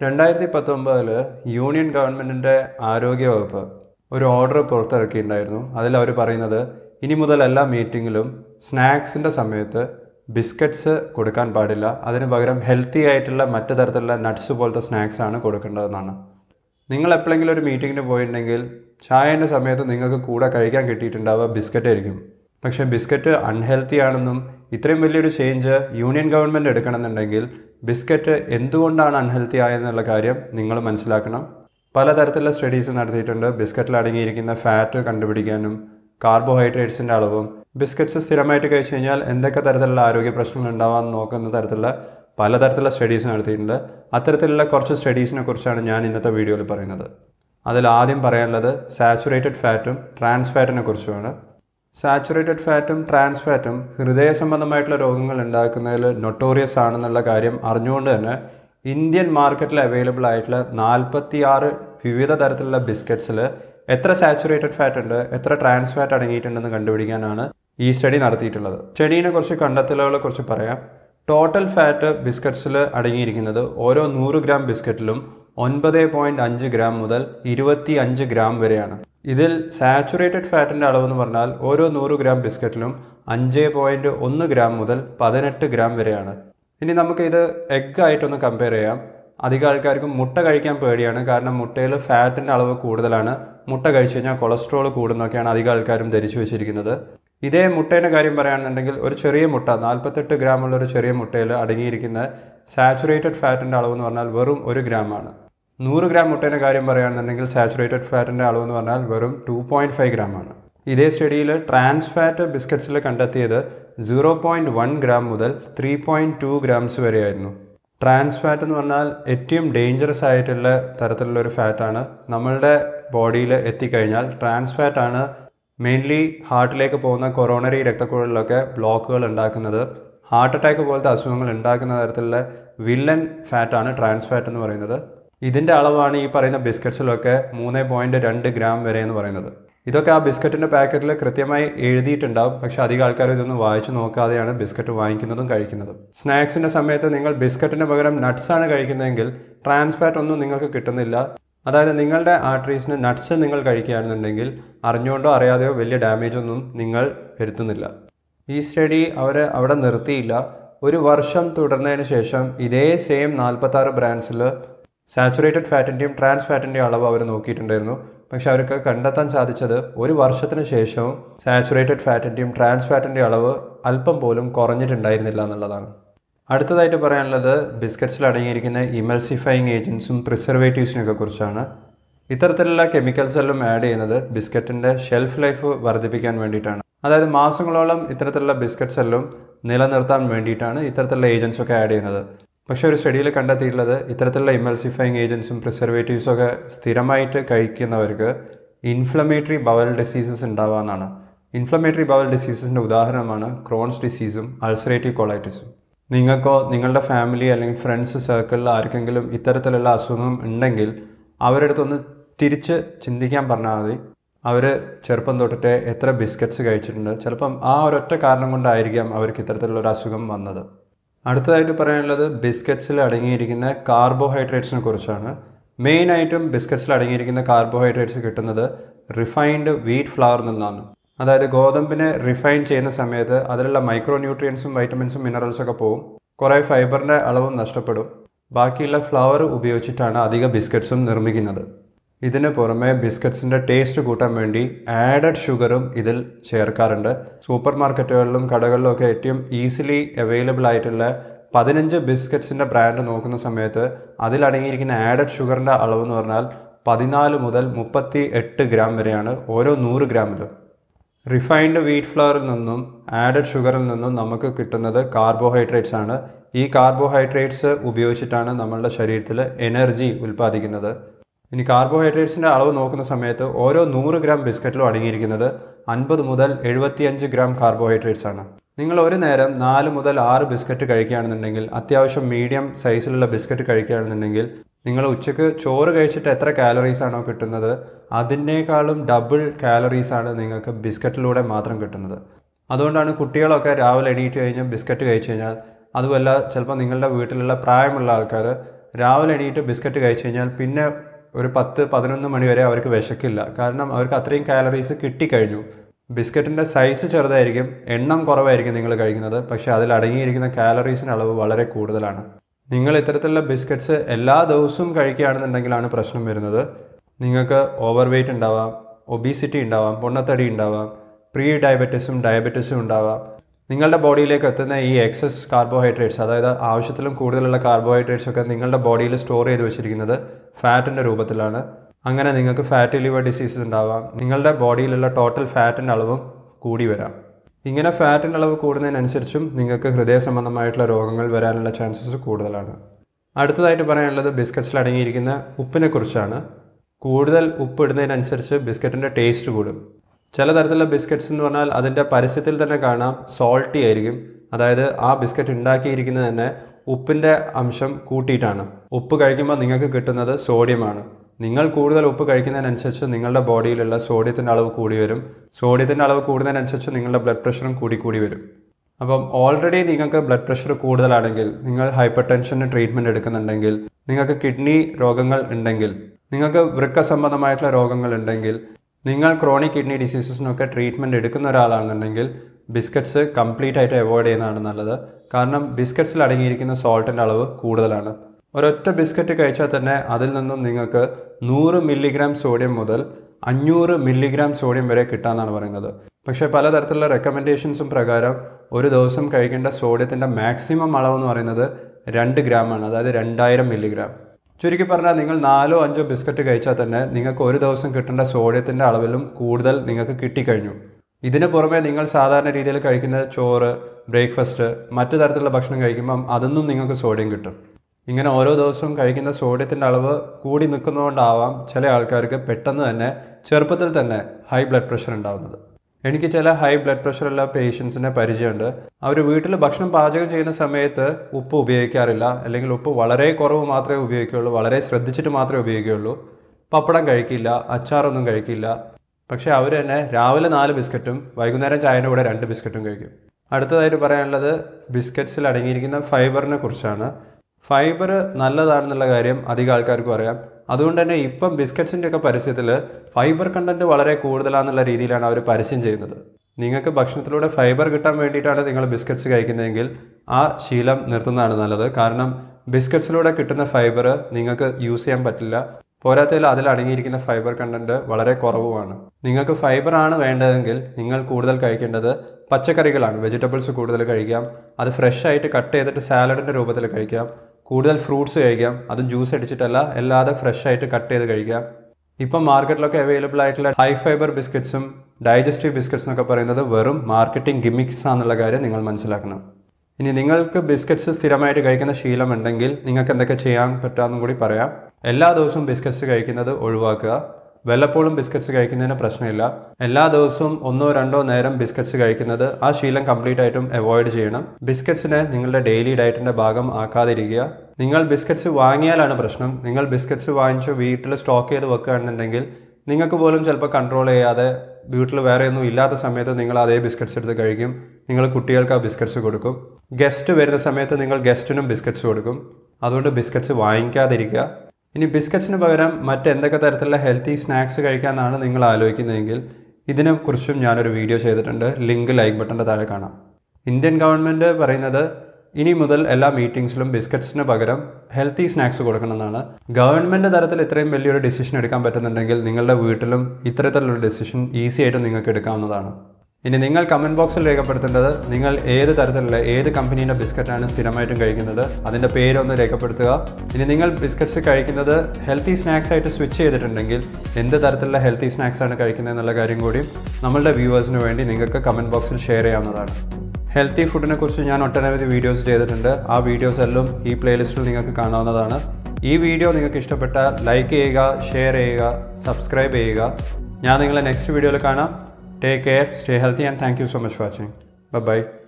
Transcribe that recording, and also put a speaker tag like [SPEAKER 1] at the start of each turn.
[SPEAKER 1] രണ്ടായിരത്തി പത്തൊമ്പതിൽ യൂണിയൻ ഗവൺമെൻറ്റിൻ്റെ ആരോഗ്യ വകുപ്പ് ഒരു ഓർഡർ പുറത്തിറക്കിയിട്ടുണ്ടായിരുന്നു അതിൽ അവർ പറയുന്നത് ഇനി മുതൽ എല്ലാ മീറ്റിങ്ങിലും സ്നാക്സിൻ്റെ സമയത്ത് ബിസ്ക്കറ്റ്സ് കൊടുക്കാൻ പാടില്ല അതിന് പകരം ഹെൽത്തി ആയിട്ടുള്ള മറ്റു തരത്തിലുള്ള നട്ട്സ് പോലത്തെ സ്നാക്സ് ആണ് കൊടുക്കേണ്ടതെന്നാണ് നിങ്ങൾ എപ്പോഴെങ്കിലും ഒരു മീറ്റിങ്ങിന് പോയിട്ടുണ്ടെങ്കിൽ ചായേൻ്റെ സമയത്ത് നിങ്ങൾക്ക് കൂടെ കഴിക്കാൻ കിട്ടിയിട്ടുണ്ടാവുക ബിസ്ക്കറ്റ് ആയിരിക്കും പക്ഷേ ബിസ്ക്കറ്റ് അൺഹെൽത്തി ആണെന്നും ഇത്രയും വലിയൊരു ചേഞ്ച് യൂണിയൻ ഗവൺമെൻറ് എടുക്കണമെന്നുണ്ടെങ്കിൽ ബിസ്ക്കറ്റ് എന്തുകൊണ്ടാണ് അൺഹെൽത്തി ആയതെന്നുള്ള കാര്യം നിങ്ങൾ മനസ്സിലാക്കണം പലതരത്തിലുള്ള സ്റ്റഡീസ് നടത്തിയിട്ടുണ്ട് ബിസ്ക്കറ്റിൽ അടങ്ങിയിരിക്കുന്ന ഫാറ്റ് കണ്ടുപിടിക്കാനും കാർബോഹൈഡ്രേറ്റ്സിൻ്റെ അളവും ബിസ്ക്കറ്റ്സ് സ്ഥിരമായിട്ട് കഴിച്ചു കഴിഞ്ഞാൽ എന്തൊക്കെ തരത്തിലുള്ള ആരോഗ്യ പ്രശ്നങ്ങൾ ഉണ്ടാവാൻ നോക്കുന്ന തരത്തിലുള്ള പലതരത്തിലുള്ള സ്റ്റഡീസ് നടത്തിയിട്ടുണ്ട് അത്തരത്തിലുള്ള കുറച്ച് സ്റ്റഡീസിനെ കുറിച്ചാണ് ഞാൻ ഇന്നത്തെ വീഡിയോയിൽ പറയുന്നത് അതിൽ ആദ്യം പറയാനുള്ളത് സാച്ചുറേറ്റഡ് ഫാറ്റും ട്രാൻസ് ഫാറ്റിനെ കുറിച്ചുമാണ് സാച്ചുറേറ്റഡ് ഫാറ്റും ട്രാൻസ് ഫാറ്റും ഹൃദയ സംബന്ധമായിട്ടുള്ള രോഗങ്ങൾ ഉണ്ടാക്കുന്നതിൽ നൊട്ടോറിയസ് ആണെന്നുള്ള കാര്യം അറിഞ്ഞുകൊണ്ട് തന്നെ ഇന്ത്യൻ മാർക്കറ്റിൽ അവൈലബിൾ ആയിട്ടുള്ള നാൽപ്പത്തി ആറ് വിവിധ തരത്തിലുള്ള ബിസ്ക്കറ്റ്സിൽ എത്ര സാച്ചുറേറ്റഡ് ഫാറ്റ് ഉണ്ട് എത്ര ട്രാൻസ് ഫാറ്റ് അടങ്ങിയിട്ടുണ്ടെന്ന് കണ്ടുപിടിക്കാനാണ് ഈ സ്റ്റഡി നടത്തിയിട്ടുള്ളത് സ്റ്റഡീനെ കുറിച്ച് കണ്ടെത്തലുകളെ കുറിച്ച് പറയാം ടോട്ടൽ ഫാറ്റ് ബിസ്ക്കറ്റ്സിൽ അടങ്ങിയിരിക്കുന്നത് ഓരോ നൂറ് ഗ്രാം ബിസ്ക്കറ്റിലും ഒൻപത് പോയിൻറ്റ് അഞ്ച് ഗ്രാം മുതൽ ഇരുപത്തി അഞ്ച് ഗ്രാം വരെയാണ് ഇതിൽ സാച്ചുറേറ്റഡ് ഫാറ്റിൻ്റെ അളവെന്ന് പറഞ്ഞാൽ ഓരോ നൂറ് ഗ്രാം ബിസ്ക്കറ്റിലും അഞ്ച് പോയിൻറ്റ് ഒന്ന് ഗ്രാം മുതൽ പതിനെട്ട് ഗ്രാം വരെയാണ് ഇനി നമുക്ക് ഇത് എഗ് ആയിട്ടൊന്ന് കമ്പയർ ചെയ്യാം അധികം ആൾക്കാർക്കും മുട്ട കഴിക്കാൻ പേടിയാണ് കാരണം മുട്ടയിൽ ഫാറ്റിൻ്റെ അളവ് കൂടുതലാണ് മുട്ട കഴിച്ചു കഴിഞ്ഞാൽ കൊളസ്ട്രോൾ കൂടുന്നൊക്കെയാണ് അധികം ആൾക്കാരും ധരിച്ചു വെച്ചിരിക്കുന്നത് ഇതേ മുട്ടേൻ്റെ കാര്യം പറയുകയാണെന്നുണ്ടെങ്കിൽ ഒരു ചെറിയ മുട്ട നാൽപ്പത്തെട്ട് ഗ്രാമുള്ള ഒരു ചെറിയ മുട്ടയിൽ അടങ്ങിയിരിക്കുന്ന സാച്ചുറേറ്റഡ് ഫാറ്റിൻ്റെ അളവ് എന്ന് പറഞ്ഞാൽ വെറും ഒരു ഗ്രാമാണ് നൂറ് ഗ്രാം മുട്ടേൻ്റെ കാര്യം പറയുകയാണെന്നുണ്ടെങ്കിൽ സാച്ചുറേറ്റഡ് ഫാറ്റിൻ്റെ അളവ് എന്ന് പറഞ്ഞാൽ വെറും ടു പോയിൻറ്റ് ഫൈവ് ഗ്രാമാണ് ഇതേ സ്റ്റഡിയിൽ ട്രാൻസ് ഫാറ്റ് ബിസ്ക്കറ്റ്സിൽ കണ്ടെത്തിയത് സീറോ പോയിൻറ്റ് വൺ ഗ്രാം മുതൽ ത്രീ പോയിൻറ്റ് ടു ഗ്രാംസ് വരെയായിരുന്നു ട്രാൻസ് ഫാറ്റ് എന്ന് പറഞ്ഞാൽ ഏറ്റവും ഡേഞ്ചറസ് ആയിട്ടുള്ള തരത്തിലുള്ള ഒരു ഫാറ്റാണ് നമ്മളുടെ ബോഡിയിൽ എത്തിക്കഴിഞ്ഞാൽ ട്രാൻസ് ഫാറ്റാണ് മെയിൻലി ഹാർട്ടിലേക്ക് പോകുന്ന കൊറോണറി രക്തക്കുഴലിലൊക്കെ ബ്ലോക്കുകൾ ഉണ്ടാക്കുന്നത് ഹാർട്ട് അറ്റാക്ക് പോലത്തെ അസുഖങ്ങൾ ഉണ്ടാക്കുന്ന തരത്തിലുള്ള വില്ലൻ ഫാറ്റാണ് ട്രാൻസ് ഫാറ്റ് എന്ന് പറയുന്നത് ഇതിൻ്റെ അളവാണ് ഈ പറയുന്ന ബിസ്ക്കറ്റ്സിലൊക്കെ മൂന്ന് പോയിൻറ്റ് രണ്ട് ഗ്രാം വരെ എന്ന് പറയുന്നത് ഇതൊക്കെ ആ ബിസ്ക്കറ്റിൻ്റെ പാക്കറ്റിൽ കൃത്യമായി എഴുതിയിട്ടുണ്ടാവും പക്ഷെ അധികം ആൾക്കാർ ഇതൊന്നും വായിച്ചു നോക്കാതെയാണ് ബിസ്ക്കറ്റ് വാങ്ങിക്കുന്നതും കഴിക്കുന്നതും സ്നാക്സിൻ്റെ സമയത്ത് നിങ്ങൾ ബിസ്ക്കറ്റിന് പകരം നട്ട്സ് ആണ് കഴിക്കുന്നതെങ്കിൽ ട്രാൻസ് ഫാറ്റ് ഒന്നും നിങ്ങൾക്ക് കിട്ടുന്നില്ല അതായത് നിങ്ങളുടെ ആർട്ടറീസിന് നട്ട്സ് നിങ്ങൾ കഴിക്കുകയാണെന്നുണ്ടെങ്കിൽ അറിഞ്ഞുകൊണ്ടോ അറിയാതെയോ വലിയ ഡാമേജ് ഒന്നും നിങ്ങൾ വരുത്തുന്നില്ല ഈ സ്റ്റഡി അവർ അവിടെ നിർത്തിയില്ല ഒരു വർഷം തുടർന്നതിന് ശേഷം ഇതേ സെയിം നാൽപ്പത്താറ് ബ്രാൻഡ്സിൽ സാച്ചുറേറ്റഡ് ഫാറ്റിൻ്റെയും ട്രാൻസ് ഫാറ്റിൻ്റെയും അളവ് അവർ നോക്കിയിട്ടുണ്ടായിരുന്നു പക്ഷെ അവർക്ക് കണ്ടെത്താൻ സാധിച്ചത് ഒരു വർഷത്തിന് ശേഷവും സാച്ചുറേറ്റഡ് ഫാറ്റിൻ്റെയും ട്രാൻസ് ഫാറ്റിൻ്റെയും അളവ് അല്പം പോലും കുറഞ്ഞിട്ടുണ്ടായിരുന്നില്ല എന്നുള്ളതാണ് അടുത്തതായിട്ട് പറയാനുള്ളത് ബിസ്ക്കറ്റ്സിൽ അടങ്ങിയിരിക്കുന്ന ഇമൽസിഫയിങ് ഏജൻസും പ്രിസർവേറ്റീവ്സിനെയൊക്കെ കുറിച്ചാണ് ഇത്തരത്തിലുള്ള കെമിക്കൽസ് എല്ലാം ആഡ് ചെയ്യുന്നത് ബിസ്ക്കറ്റിൻ്റെ ഷെൽഫ് ലൈഫ് വർദ്ധിപ്പിക്കാൻ വേണ്ടിയിട്ടാണ് അതായത് മാസങ്ങളോളം ഇത്തരത്തിലുള്ള ബിസ്ക്കറ്റ്സ് എല്ലാം നിലനിർത്താൻ വേണ്ടിയിട്ടാണ് ഇത്തരത്തിലുള്ള ഏജൻസ് ഒക്കെ ആഡ് ചെയ്യുന്നത് പക്ഷേ ഒരു സ്റ്റഡിയിൽ കണ്ടെത്തിയിട്ടുള്ളത് ഇത്തരത്തിലുള്ള ഇമൽസിഫയിങ് ഏജൻസും പ്രിസർവേറ്റീവ്സും ഒക്കെ സ്ഥിരമായിട്ട് കഴിക്കുന്നവർക്ക് ഇൻഫ്ലമേറ്ററി ബവൽ ഡിസീസസ് ഉണ്ടാവാമെന്നാണ് ഇൻഫ്ലമേറ്ററി ബവൽ ഡിസീസസിൻ്റെ ഉദാഹരണമാണ് ക്രോൺസ് ഡിസീസും അൾസറേറ്റീവ് കൊളൈറ്റിസും നിങ്ങൾക്കോ നിങ്ങളുടെ ഫാമിലി അല്ലെങ്കിൽ ഫ്രണ്ട്സ് സർക്കിളിൽ ആർക്കെങ്കിലും ഇത്തരത്തിലുള്ള അസുഖം ഉണ്ടെങ്കിൽ അവരുടെ അടുത്തൊന്ന് തിരിച്ച് ചിന്തിക്കാൻ പറഞ്ഞാൽ മതി അവർ ചെറുപ്പം തൊട്ടിട്ട് എത്ര ബിസ്ക്കറ്റ്സ് കഴിച്ചിട്ടുണ്ട് ചിലപ്പം ആ ഒരൊറ്റ കാരണം കൊണ്ടായിരിക്കാം അവർക്ക് ഇത്തരത്തിലുള്ള ഒരു അസുഖം വന്നത് അടുത്തതായിട്ട് പറയാനുള്ളത് ബിസ്ക്കറ്റ്സിൽ അടങ്ങിയിരിക്കുന്ന കാർബോഹൈഡ്രേറ്റ്സിനെ കുറിച്ചാണ് മെയിനായിട്ടും ബിസ്ക്കറ്റ്സിൽ അടങ്ങിയിരിക്കുന്ന കാർബോഹൈഡ്രേറ്റ്സ് കിട്ടുന്നത് റിഫൈൻഡ് വീറ്റ് ഫ്ലവർ നിന്നാണ് അതായത് ഗോതമ്പിനെ റിഫൈൻ ചെയ്യുന്ന സമയത്ത് അതിലുള്ള മൈക്രോ ന്യൂട്രിയൻസും വൈറ്റമിൻസും മിനറൽസും ഒക്കെ പോവും കുറേ ഫൈബറിൻ്റെ അളവും നഷ്ടപ്പെടും ബാക്കിയുള്ള ഫ്ലവർ ഉപയോഗിച്ചിട്ടാണ് അധിക ബിസ്ക്കറ്റ്സും നിർമ്മിക്കുന്നത് ഇതിന് പുറമെ ബിസ്ക്കറ്റ്സിൻ്റെ ടേസ്റ്റ് കൂട്ടാൻ വേണ്ടി ആഡഡ് ഷുഗറും ഇതിൽ ചേർക്കാറുണ്ട് സൂപ്പർ മാർക്കറ്റുകളിലും കടകളിലും ഒക്കെ ഏറ്റവും ഈസിലി അവൈലബിൾ ആയിട്ടുള്ള പതിനഞ്ച് ബിസ്ക്കറ്റ്സിൻ്റെ ബ്രാൻഡ് നോക്കുന്ന സമയത്ത് അതിലടങ്ങിയിരിക്കുന്ന ആഡഡ് ഷുഗറിൻ്റെ അളവ് എന്ന് പറഞ്ഞാൽ പതിനാല് മുതൽ മുപ്പത്തി എട്ട് ഗ്രാം വരെയാണ് ഓരോ നൂറ് ഗ്രാമിലും റിഫൈൻഡ് വീറ്റ് ഫ്ലവറിൽ നിന്നും ആഡഡ് ഷുഗറിൽ നിന്നും നമുക്ക് കിട്ടുന്നത് കാർബോഹൈഡ്രേറ്റ്സ് ആണ് ഈ കാർബോഹൈഡ്രേറ്റ്സ് ഉപയോഗിച്ചിട്ടാണ് നമ്മളുടെ ശരീരത്തിൽ എനർജി ഉൽപ്പാദിക്കുന്നത് ഇനി കാർബോഹൈഡ്രേറ്റ്സിൻ്റെ അളവ് നോക്കുന്ന സമയത്ത് ഓരോ നൂറ് ഗ്രാം ബിസ്ക്കറ്റിലും അടങ്ങിയിരിക്കുന്നത് അൻപത് മുതൽ എഴുപത്തിയഞ്ച് ഗ്രാം കാർബോഹൈഡ്രേറ്റ്സ് ആണ് നിങ്ങൾ ഒരു നേരം നാല് മുതൽ ആറ് ബിസ്ക്കറ്റ് കഴിക്കുകയാണെന്നുണ്ടെങ്കിൽ അത്യാവശ്യം മീഡിയം സൈസിലുള്ള ബിസ്ക്കറ്റ് കഴിക്കുകയാണെന്നുണ്ടെങ്കിൽ നിങ്ങൾ ഉച്ചയ്ക്ക് ചോറ് കഴിച്ചിട്ട് എത്ര കാലറീസ് ആണോ കിട്ടുന്നത് അതിനേക്കാളും ഡബിൾ കാലറീസ് ആണ് നിങ്ങൾക്ക് ബിസ്ക്കറ്റിലൂടെ മാത്രം കിട്ടുന്നത് അതുകൊണ്ടാണ് കുട്ടികളൊക്കെ രാവിലെ എണീറ്റ് കഴിഞ്ഞ് ബിസ്ക്കറ്റ് കഴിച്ചു കഴിഞ്ഞാൽ അതുമല്ല ചിലപ്പോൾ നിങ്ങളുടെ വീട്ടിലുള്ള പ്രായമുള്ള ആൾക്കാർ രാവിലെ എണീറ്റ് ബിസ്ക്കറ്റ് കഴിച്ചു കഴിഞ്ഞാൽ പിന്നെ ഒരു പത്ത് പതിനൊന്ന് മണി വരെ അവർക്ക് വിശക്കില്ല കാരണം അവർക്ക് അത്രയും കാലറീസ് കിട്ടിക്കഴിഞ്ഞു ബിസ്ക്കറ്റിൻ്റെ സൈസ് ചെറുതായിരിക്കും എണ്ണം കുറവായിരിക്കും നിങ്ങൾ കഴിക്കുന്നത് പക്ഷേ അതിൽ അടങ്ങിയിരിക്കുന്ന കാലറീസിൻ്റെ അളവ് വളരെ കൂടുതലാണ് നിങ്ങൾ ഇത്തരത്തിലുള്ള ബിസ്ക്കറ്റ്സ് എല്ലാ ദിവസവും കഴിക്കുകയാണെന്നുണ്ടെങ്കിലാണ് പ്രശ്നം വരുന്നത് നിങ്ങൾക്ക് ഓവർ വെയ്റ്റ് ഉണ്ടാവാം ഒബീസിറ്റി ഉണ്ടാവാം പൊണ്ണത്തടി ഉണ്ടാവാം പ്രീ ഡയബറ്റീസും ഡയബറ്റീസും ഉണ്ടാവാം നിങ്ങളുടെ ബോഡിയിലേക്ക് എത്തുന്ന ഈ എക്സസ് കാർബോഹൈഡ്രേറ്റ്സ് അതായത് ആവശ്യത്തിലും കൂടുതലുള്ള കാർബോഹൈഡ്രേറ്റ്സ് ഒക്കെ നിങ്ങളുടെ ബോഡിയിൽ സ്റ്റോർ ചെയ്ത് വെച്ചിരിക്കുന്നത് ഫാറ്റിൻ്റെ രൂപത്തിലാണ് അങ്ങനെ നിങ്ങൾക്ക് ഫാറ്റി ലിവർ ഡിസീസസ് ഉണ്ടാവാം നിങ്ങളുടെ ബോഡിയിലുള്ള ടോട്ടൽ ഫാറ്റിൻ്റെ അളവും കൂടി വരാം ഇങ്ങനെ ഫാറ്റിൻ്റെ അളവ് കൂടുന്നതിനനുസരിച്ചും നിങ്ങൾക്ക് ഹൃദയ സംബന്ധമായിട്ടുള്ള രോഗങ്ങൾ വരാനുള്ള ചാൻസസ് കൂടുതലാണ് അടുത്തതായിട്ട് പറയാനുള്ളത് ബിസ്ക്കറ്റ്സിൽ അടങ്ങിയിരിക്കുന്ന ഉപ്പിനെ കുറിച്ചാണ് കൂടുതൽ ഉപ്പ് ഇടുന്നതിനനുസരിച്ച് ബിസ്ക്കറ്റിൻ്റെ ടേസ്റ്റ് കൂടും ചില തരത്തിലുള്ള ബിസ്ക്കറ്റ്സ് എന്ന് പറഞ്ഞാൽ അതിൻ്റെ പരസ്യത്തിൽ തന്നെ കാണാം സോൾട്ടി ആയിരിക്കും അതായത് ആ ബിസ്ക്കറ്റ് ഉണ്ടാക്കിയിരിക്കുന്നത് തന്നെ ഉപ്പിൻ്റെ അംശം കൂട്ടിയിട്ടാണ് ഉപ്പ് കഴിക്കുമ്പോൾ നിങ്ങൾക്ക് കിട്ടുന്നത് സോഡിയമാണ് നിങ്ങൾ കൂടുതൽ ഉപ്പ് കഴിക്കുന്നതിനനുസരിച്ച് നിങ്ങളുടെ ബോഡിയിലുള്ള സോഡിയത്തിൻ്റെ അളവ് കൂടി വരും സോഡിയത്തിൻ്റെ അളവ് കൂടുന്നതിനനുസരിച്ച് നിങ്ങളുടെ ബ്ലഡ് പ്രഷറും കൂടി കൂടി വരും അപ്പം ഓൾറെഡി നിങ്ങൾക്ക് ബ്ലഡ് പ്രഷർ കൂടുതലാണെങ്കിൽ നിങ്ങൾ ഹൈപ്പർ ടെൻഷന് ട്രീറ്റ്മെൻറ്റ് എടുക്കുന്നുണ്ടെങ്കിൽ നിങ്ങൾക്ക് കിഡ്നി രോഗങ്ങൾ ഉണ്ടെങ്കിൽ നിങ്ങൾക്ക് വൃക്ക സംബന്ധമായിട്ടുള്ള രോഗങ്ങൾ ഉണ്ടെങ്കിൽ നിങ്ങൾ ക്രോണിക് കിഡ്നി ഡിസീസസിനൊക്കെ ട്രീറ്റ്മെൻറ്റ് എടുക്കുന്ന ഒരാളാണെന്നുണ്ടെങ്കിൽ ബിസ്ക്കറ്റ്സ് കംപ്ലീറ്റ് ആയിട്ട് അവോയ്ഡ് ചെയ്യുന്നതാണ് നല്ലത് കാരണം ബിസ്ക്കറ്റ്സിൽ അടങ്ങിയിരിക്കുന്ന സോൾട്ടിൻ്റെ അളവ് കൂടുതലാണ് ഒരൊറ്റ ബിസ്ക്കറ്റ് കഴിച്ചാൽ തന്നെ അതിൽ നിന്നും നിങ്ങൾക്ക് നൂറ് മില്ലിഗ്രാം സോഡിയം മുതൽ അഞ്ഞൂറ് മില്ലിഗ്രാം സോഡിയം വരെ കിട്ടാമെന്നാണ് പറയുന്നത് പക്ഷേ പലതരത്തിലുള്ള റെക്കമെൻഡേഷൻസും പ്രകാരം ഒരു ദിവസം കഴിക്കേണ്ട സോഡിയത്തിൻ്റെ മാക്സിമം അളവെന്ന് പറയുന്നത് രണ്ട് ഗ്രാമാണ് അതായത് രണ്ടായിരം മില്ലിഗ്രാം ചുരുക്കി പറഞ്ഞാൽ നിങ്ങൾ നാലോ അഞ്ചോ ബിസ്ക്കറ്റ് കഴിച്ചാൽ തന്നെ നിങ്ങൾക്ക് ഒരു ദിവസം കിട്ടേണ്ട സോഡിയത്തിൻ്റെ അളവിലും കൂടുതൽ നിങ്ങൾക്ക് കിട്ടിക്കഴിഞ്ഞു ഇതിന് പുറമെ നിങ്ങൾ സാധാരണ രീതിയിൽ കഴിക്കുന്ന ചോറ് ബ്രേക്ക്ഫാസ്റ്റ് മറ്റു തരത്തിലുള്ള ഭക്ഷണം കഴിക്കുമ്പം അതൊന്നും നിങ്ങൾക്ക് സോഡിയം കിട്ടും ഇങ്ങനെ ഓരോ ദിവസവും കഴിക്കുന്ന സോഡിയത്തിൻ്റെ അളവ് കൂടി നിൽക്കുന്നതുകൊണ്ടാവാം ചില ആൾക്കാർക്ക് പെട്ടെന്ന് തന്നെ ചെറുപ്പത്തിൽ തന്നെ ഹൈ ബ്ലഡ് പ്രഷർ ഉണ്ടാകുന്നത് എനിക്ക് ചില ഹൈ ബ്ലഡ് പ്രഷറുള്ള പേഷ്യൻസിനെ പരിചയമുണ്ട് അവർ വീട്ടിൽ ഭക്ഷണം പാചകം ചെയ്യുന്ന സമയത്ത് ഉപ്പ് ഉപയോഗിക്കാറില്ല അല്ലെങ്കിൽ ഉപ്പ് വളരെ കുറവ് മാത്രമേ ഉപയോഗിക്കുകയുള്ളൂ വളരെ ശ്രദ്ധിച്ചിട്ട് മാത്രമേ ഉപയോഗിക്കുകയുള്ളൂ പപ്പടം കഴിക്കില്ല അച്ചാറൊന്നും കഴിക്കില്ല പക്ഷേ അവർ തന്നെ രാവിലെ നാല് ബിസ്ക്കറ്റും വൈകുന്നേരം ചായൻ്റെ കൂടെ രണ്ട് ബിസ്ക്കറ്റും കഴിക്കും അടുത്തതായിട്ട് പറയാനുള്ളത് ബിസ്ക്കറ്റ്സിൽ അടങ്ങിയിരിക്കുന്ന ഫൈബറിനെ കുറിച്ചാണ് ഫൈബർ നല്ലതാണെന്നുള്ള കാര്യം അധികം ആൾക്കാർക്കും അറിയാം അതുകൊണ്ട് തന്നെ ഇപ്പം ബിസ്ക്കറ്റ്സിൻ്റെ ഒക്കെ പരസ്യത്തിൽ ഫൈബർ കണ്ടന്റ് വളരെ കൂടുതലാണെന്നുള്ള രീതിയിലാണ് അവർ പരസ്യം ചെയ്യുന്നത് നിങ്ങൾക്ക് ഭക്ഷണത്തിലൂടെ ഫൈബർ കിട്ടാൻ വേണ്ടിയിട്ടാണ് നിങ്ങൾ ബിസ്ക്കറ്റ്സ് കഴിക്കുന്നതെങ്കിൽ ആ ശീലം നിർത്തുന്നതാണ് നല്ലത് കാരണം ബിസ്ക്കറ്റ്സിലൂടെ കിട്ടുന്ന ഫൈബർ നിങ്ങൾക്ക് യൂസ് ചെയ്യാൻ പറ്റില്ല പോരാത്തതിൽ അതിൽ അടങ്ങിയിരിക്കുന്ന ഫൈബർ കണ്ടന്റ് വളരെ കുറവുമാണ് നിങ്ങൾക്ക് ഫൈബർ ആണ് വേണ്ടതെങ്കിൽ നിങ്ങൾ കൂടുതൽ കഴിക്കേണ്ടത് പച്ചക്കറികളാണ് വെജിറ്റബിൾസ് കൂടുതൽ കഴിക്കാം അത് ഫ്രഷ് ആയിട്ട് കട്ട് ചെയ്തിട്ട് സാലഡിൻ്റെ രൂപത്തിൽ കഴിക്കാം കൂടുതൽ ഫ്രൂട്ട്സ് കഴിക്കാം അത് ജ്യൂസ് അടിച്ചിട്ടല്ല അല്ലാതെ ഫ്രഷ് ആയിട്ട് കട്ട് ചെയ്ത് കഴിക്കാം ഇപ്പം മാർക്കറ്റിലൊക്കെ അവൈലബിൾ ആയിട്ടുള്ള ഹൈ ഫൈബർ ബിസ്ക്കറ്റ്സും ഡൈജസ്റ്റീവ് ബിസ്ക്കറ്റ്സ് എന്നൊക്കെ പറയുന്നത് വെറും മാർക്കറ്റിംഗ് ഗിമിക്സ് ആണെന്നുള്ള കാര്യം നിങ്ങൾ മനസ്സിലാക്കണം ഇനി നിങ്ങൾക്ക് ബിസ്ക്കറ്റ്സ് സ്ഥിരമായിട്ട് കഴിക്കുന്ന ശീലം ഉണ്ടെങ്കിൽ നിങ്ങൾക്ക് എന്തൊക്കെ ചെയ്യാൻ പറ്റാമെന്നും കൂടി പറയാം എല്ലാ ദിവസവും ബിസ്ക്കറ്റ്സ് കഴിക്കുന്നത് ഒഴിവാക്കുക വല്ലപ്പോഴും ബിസ്ക്കറ്റ്സ് കഴിക്കുന്നതിന് പ്രശ്നമില്ല എല്ലാ ദിവസവും ഒന്നോ രണ്ടോ നേരം ബിസ്ക്കറ്റ്സ് കഴിക്കുന്നത് ആ ശീലം കംപ്ലീറ്റ് ആയിട്ടും അവോയ്ഡ് ചെയ്യണം ബിസ്ക്കറ്റ്സിനെ നിങ്ങളുടെ ഡെയിലി ഡയറ്റിന്റെ ഭാഗം ആക്കാതിരിക്കുക നിങ്ങൾ ബിസ്ക്കറ്റ്സ് വാങ്ങിയാലാണ് പ്രശ്നം നിങ്ങൾ ബിസ്ക്കറ്റ്സ് വാങ്ങിച്ച് വീട്ടിൽ സ്റ്റോക്ക് ചെയ്ത് വെക്കുകയാണെന്നുണ്ടെങ്കിൽ നിങ്ങൾക്ക് പോലും ചിലപ്പോൾ കൺട്രോൾ ചെയ്യാതെ വീട്ടിൽ വേറെ ഒന്നും ഇല്ലാത്ത സമയത്ത് നിങ്ങൾ അതേ ബിസ്ക്കറ്റ്സ് എടുത്ത് കഴിക്കും നിങ്ങൾ കുട്ടികൾക്ക് ആ ബിസ്ക്കറ്റ്സ് കൊടുക്കും ഗസ്റ്റ് വരുന്ന സമയത്ത് നിങ്ങൾ ഗസ്റ്റിനും ബിസ്ക്കറ്റ്സ് കൊടുക്കും അതുകൊണ്ട് ബിസ്ക്കറ്റ്സ് വാങ്ങിക്കാതിരിക്കുക ഇനി ബിസ്ക്കറ്റ്സിന് പകരം മറ്റെന്തൊക്കെ തരത്തിലുള്ള ഹെൽത്തി സ്നാക്സ് കഴിക്കാമെന്നാണ് നിങ്ങൾ ആലോചിക്കുന്നതെങ്കിൽ ഇതിനെക്കുറിച്ചും ഞാനൊരു വീഡിയോ ചെയ്തിട്ടുണ്ട് ലിങ്ക് ലൈക്ക് ബട്ടൻ്റെ താഴെ കാണാം ഇന്ത്യൻ ഗവൺമെൻറ് പറയുന്നത് ഇനി മുതൽ എല്ലാ മീറ്റിംഗ്സിലും ബിസ്ക്കറ്റ്സിന് പകരം ഹെൽത്തി സ്നാക്സ് കൊടുക്കണമെന്നാണ് ഗവൺമെൻറ് തലത്തിൽ ഇത്രയും വലിയൊരു ഡിസിഷൻ എടുക്കാൻ പറ്റുന്നുണ്ടെങ്കിൽ നിങ്ങളുടെ വീട്ടിലും ഇത്തരത്തിലുള്ള ഡിസിഷൻ ഈസി ആയിട്ട് നിങ്ങൾക്ക് എടുക്കാവുന്നതാണ് ഇനി നിങ്ങൾ കമൻറ്റ് ബോക്സിൽ രേഖപ്പെടുത്തേണ്ടത് നിങ്ങൾ ഏത് തരത്തിലുള്ള ഏത് കമ്പനീൻ്റെ ബിസ്ക്കറ്റാണ് സ്ഥിരമായിട്ടും കഴിക്കുന്നത് അതിൻ്റെ പേരൊന്ന് രേഖപ്പെടുത്തുക ഇനി നിങ്ങൾ ബിസ്ക്കറ്റ്സ് കഴിക്കുന്നത് ഹെൽത്തി സ്നാക്സ് ആയിട്ട് സ്വിച്ച് ചെയ്തിട്ടുണ്ടെങ്കിൽ എന്ത് തരത്തിലുള്ള ഹെൽത്തി സ്നാക്സ് ആണ് കഴിക്കുന്നത് എന്നുള്ള കാര്യം കൂടിയും നമ്മളുടെ വ്യൂവേഴ്സിന് വേണ്ടി നിങ്ങൾക്ക് കമൻറ്റ് ബോക്സിൽ ഷെയർ ചെയ്യാവുന്നതാണ് ഹെൽത്തി ഫുഡിനെ കുറിച്ച് ഞാൻ ഒട്ടനവധി വീഡിയോസ് ചെയ്തിട്ടുണ്ട് ആ വീഡിയോസ് എല്ലാം ഈ പ്ലേലിസ്റ്റിൽ നിങ്ങൾക്ക് കാണാവുന്നതാണ് ഈ വീഡിയോ നിങ്ങൾക്ക് ഇഷ്ടപ്പെട്ടാൽ ലൈക്ക് ചെയ്യുക ഷെയർ ചെയ്യുക സബ്സ്ക്രൈബ് ചെയ്യുക ഞാൻ നിങ്ങളെ നെക്സ്റ്റ് വീഡിയോയിൽ കാണാം take care stay healthy and thank you so much watching by